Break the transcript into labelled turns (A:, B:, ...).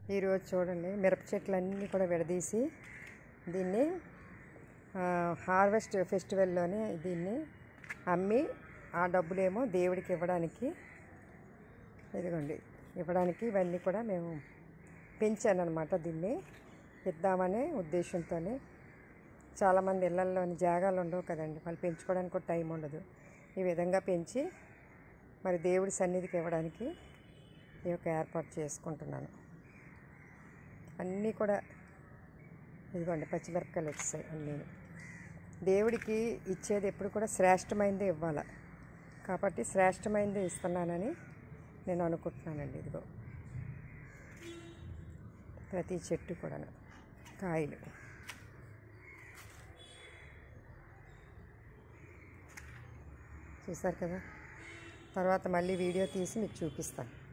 A: ఈరోజు చూడండి మిరప చెట్లన్నీ కూడా విడదీసి దీన్ని ఆ, హార్వెస్ట్ ఫెస్టివల్లోనే దీన్ని అమ్మి ఆ డబ్బులేమో దేవుడికి ఇవ్వడానికి ఇదిగోండి ఇవ్వడానికి ఇవన్నీ కూడా మేము పెంచాను అనమాట దీన్ని ఇద్దామనే ఉద్దేశంతోనే చాలామంది ఇళ్లల్లోని జాగాలు ఉండవు కదండి వాళ్ళు పెంచుకోవడానికి కూడా టైం ఉండదు ఈ విధంగా పెంచి మరి దేవుడి సన్నిధికి ఇవ్వడానికి ఈ యొక్క ఏర్పాటు చేసుకుంటున్నాను అన్నీ కూడా ఇదిగోండి పచ్చిమిరపకాయలు వచ్చేసాయి అన్నీ దేవుడికి ఇచ్చేది ఎప్పుడు కూడా శ్రేష్టమైనదే ఇవ్వాలి కాబట్టి శ్రేష్టమైనదే ఇస్తున్నానని నేను అనుకుంటున్నానండి ఇదిగో ప్రతి చెట్టు కూడా కాయలు చూసారు కదా తర్వాత మళ్ళీ వీడియో తీసి మీకు చూపిస్తాను